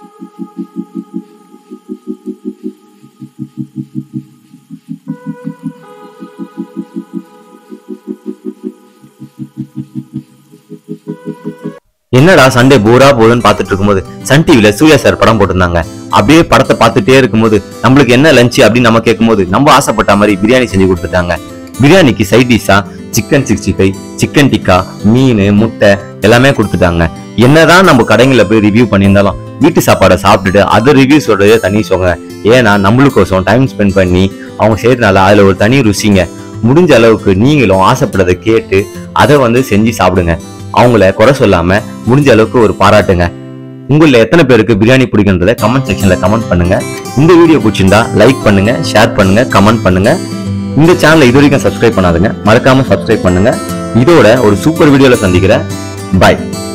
என்னடா சண்டே போரா போகுதுன்னு பார்த்துட்டு இருக்கும்போது சன் டிவில சூர்யா சார் படம் போட்டிருந்தாங்க அப்படியே படத்தை பார்த்துட்டே இருக்கும்போது நம்மளுக்கு என்ன லஞ்ச் அப்படின்னு நம்ம கேட்கும்போது நம்ம ஆசைப்பட்ட மாதிரி பிரியாணி செஞ்சு கொடுத்துட்டாங்க பிரியாணிக்கு சைட் டிஷ்ஷா chicken sixty five chicken tikka மீன் முட்டை எல்லாமே கொடுத்துட்டாங்க என்னதான் நம்ம கடைகளில் போய் ரிவ்யூ பண்ணியிருந்தாலும் வீட்டு சாப்பாடை சாப்பிட்டுட்டு அதை ரிவ்யூ சொல்றதே தனி சொங்க ஏன்னா நம்மளுக்கோசம் டைம் ஸ்பெண்ட் பண்ணி அவங்க செய்யறதுனால அதுல ஒரு தனி ருசிங்க முடிஞ்ச அளவுக்கு நீங்களும் ஆசைப்படுறதை கேட்டு அதை வந்து செஞ்சு சாப்பிடுங்க அவங்கள குறை சொல்லாம முடிஞ்ச அளவுக்கு ஒரு பாராட்டுங்க உங்கள எத்தனை பேருக்கு பிரியாணி பிடிக்குன்றத கமெண்ட் செக்ஷன்ல கமெண்ட் பண்ணுங்க இந்த வீடியோ பிடிச்சிருந்தா லைக் பண்ணுங்க ஷேர் பண்ணுங்க கமெண்ட் பண்ணுங்க இந்த சேனலை இது வரைக்கும் சப்ஸ்கிரைப் பண்ணாதுங்க மறக்காம சப்ஸ்கிரைப் பண்ணுங்க இதோட ஒரு சூப்பர் வீடியோல சந்திக்கிறேன் பாய்